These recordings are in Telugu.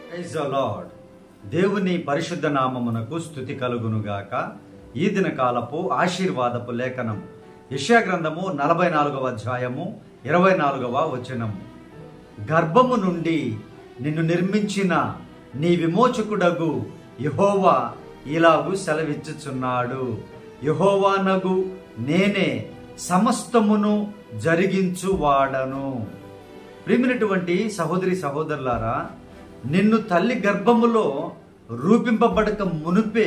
ప్రైజ్ ద లార్డ్ దేవుని పరిశుద్ధ నామమునకు స్థుతి కలుగునుగాక ఈ దిన కాలపు ఆశీర్వాదపు లేఖనం యెషయా గ్రంథము నలభై నాలుగవ అధ్యాయము ఇరవై నాలుగవ వచనము గర్భము నుండి నిన్ను నిర్మించిన నీ విమోచకుడగు యహోవా ఇలాగు సెలవిచ్చుచున్నాడు యహోవానగు నేనే సమస్తమును జరిగించువాడను ప్రేమినటువంటి సహోదరి సహోదరులారా నిన్ను తల్లి గర్భములో రూపింపబడక మునుపే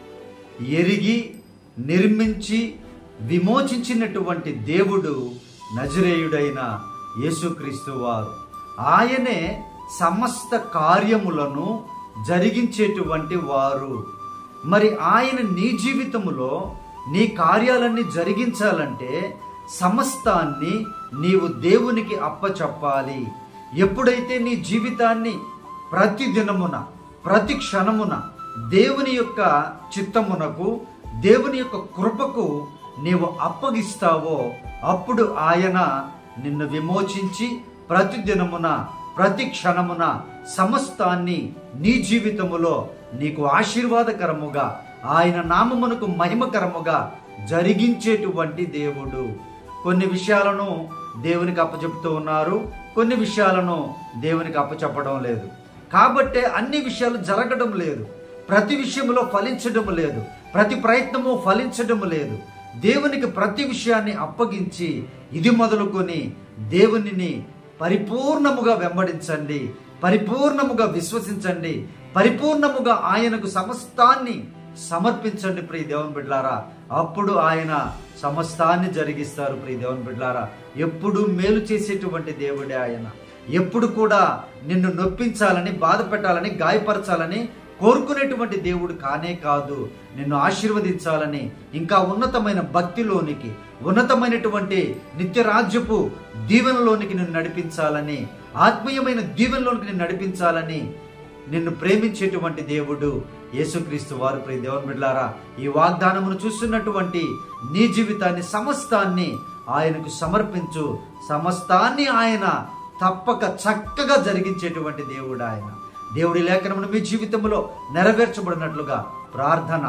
ఎరిగి నిర్మించి విమోచించినటువంటి దేవుడు నజరేయుడైన యేసుక్రీస్తు వారు ఆయనే సమస్త కార్యములను జరిగించేటువంటి వారు మరి ఆయన నీ జీవితములో నీ కార్యాలన్నీ జరిగించాలంటే సమస్తాన్ని నీవు దేవునికి అప్పచెప్పాలి ఎప్పుడైతే నీ జీవితాన్ని ప్రతి దినమున ప్రతి క్షణమున దేవుని యొక్క చిత్తమునకు దేవుని యొక్క కృపకు నీవు అప్పగిస్తావో అప్పుడు ఆయన నిన్ను విమోచించి ప్రతి దినమున ప్రతి క్షణమున సమస్తాన్ని నీ జీవితములో నీకు ఆశీర్వాదకరముగా ఆయన నామమునకు మహిమకరముగా జరిగించేటువంటి దేవుడు కొన్ని విషయాలను దేవునికి అప్పచెప్తూ ఉన్నారు కొన్ని విషయాలను దేవునికి అప్పచెప్పడం లేదు కాబట్టే అన్ని విషయాలు జరగడం లేదు ప్రతి విషయంలో ఫలించడం లేదు ప్రతి ప్రయత్నము ఫలించడం లేదు దేవునికి ప్రతి విషయాన్ని అప్పగించి ఇది మొదలుకొని దేవునిని పరిపూర్ణముగా వెంబడించండి పరిపూర్ణముగా విశ్వసించండి పరిపూర్ణముగా ఆయనకు సమస్తాన్ని సమర్పించండి ప్రియ దేవుని బిడ్లారా అప్పుడు ఆయన సమస్తాన్ని జరిగిస్తారు ప్రియ దేవుని బిడ్లారా ఎప్పుడు మేలు చేసేటువంటి దేవుడే ఆయన ఎప్పుడు కూడా నిన్ను నొప్పించాలని బాధ పెట్టాలని గాయపరచాలని కోరుకునేటువంటి దేవుడు కానే కాదు నిన్ను ఆశీర్వదించాలని ఇంకా ఉన్నతమైన భక్తిలోనికి ఉన్నతమైనటువంటి నిత్య రాజ్యపు దీవెనలోనికి నిన్ను నడిపించాలని ఆత్మీయమైన దీవెనలోనికి నిన్ను నడిపించాలని నిన్ను ప్రేమించేటువంటి దేవుడు యేసుక్రీస్తు వారు ప్రియ దేవుని బిడ్లారా ఈ వాగ్దానమును చూస్తున్నటువంటి నీ జీవితాన్ని సమస్తాన్ని ఆయనకు సమర్పించు సమస్తాన్ని ఆయన తప్పక చక్కగా జరిగించేటువంటి దేవుడు ఆయన దేవుడి లేఖనమును మీ జీవితంలో నెరవేర్చబడినట్లుగా ప్రార్థన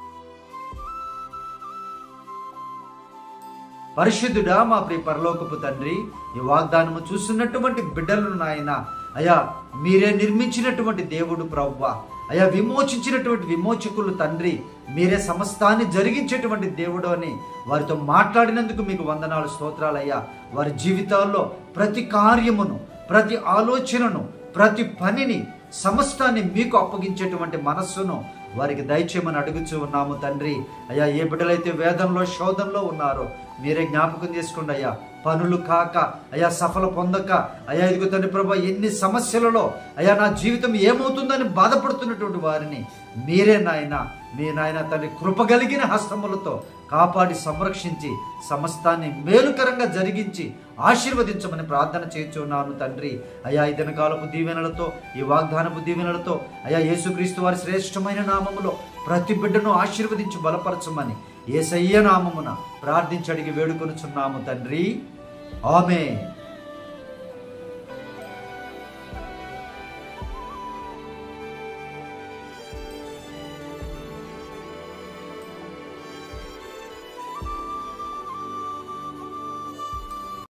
పరిశుద్ధుడా మా ప్రియ పరలోకపు తండ్రి ఈ వాగ్దానము చూస్తున్నటువంటి బిడ్డలను నాయన అయా మీరే నిర్మించినటువంటి దేవుడు ప్రవ్వ అయా విమోచించినటువంటి విమోచకులు తండ్రి మీరే సమస్తాన్ని జరిగించేటువంటి దేవుడు అని వారితో మాట్లాడినందుకు మీకు వందనాలు స్తోత్రాలయ్యా వారి జీవితాల్లో ప్రతి కార్యమును ప్రతి ఆలోచనను ప్రతి పనిని సమస్తాన్ని మీకు అప్పగించేటువంటి మనస్సును వారికి దయచేయమని అడుగుచూ ఉన్నాము తండ్రి అయ్యా ఏ బిడ్డలైతే వేదంలో శోధంలో ఉన్నారో మీరే జ్ఞాపకం చేసుకోండి అయ్యా పనులు కాక అయా సఫల పొందక అయా ఇదిగో తండ్రి ప్రభా ఎన్ని సమస్యలలో అయా నా జీవితం ఏమవుతుందని బాధపడుతున్నటువంటి వారిని మీరే నాయన మీ నాయన తండ్రి కృపగలిగిన హస్తములతో కాపాడి సంరక్షించి సమస్తాన్ని మేలుకరంగా జరిగించి ఆశీర్వదించమని ప్రార్థన చేస్తున్నాను తండ్రి అయా ఈ దినకాలపు దీవెనలతో ఈ వాగ్దానపు దీవెనలతో అయా యేసుక్రీస్తు వారి శ్రేష్టమైన నామములో ప్రతి బిడ్డను ఆశీర్వదించి బలపరచమని ఏసయ్య నామమున ప్రార్థించి అడిగి వేడుకొనుచున్నాము తండ్రి ఆమె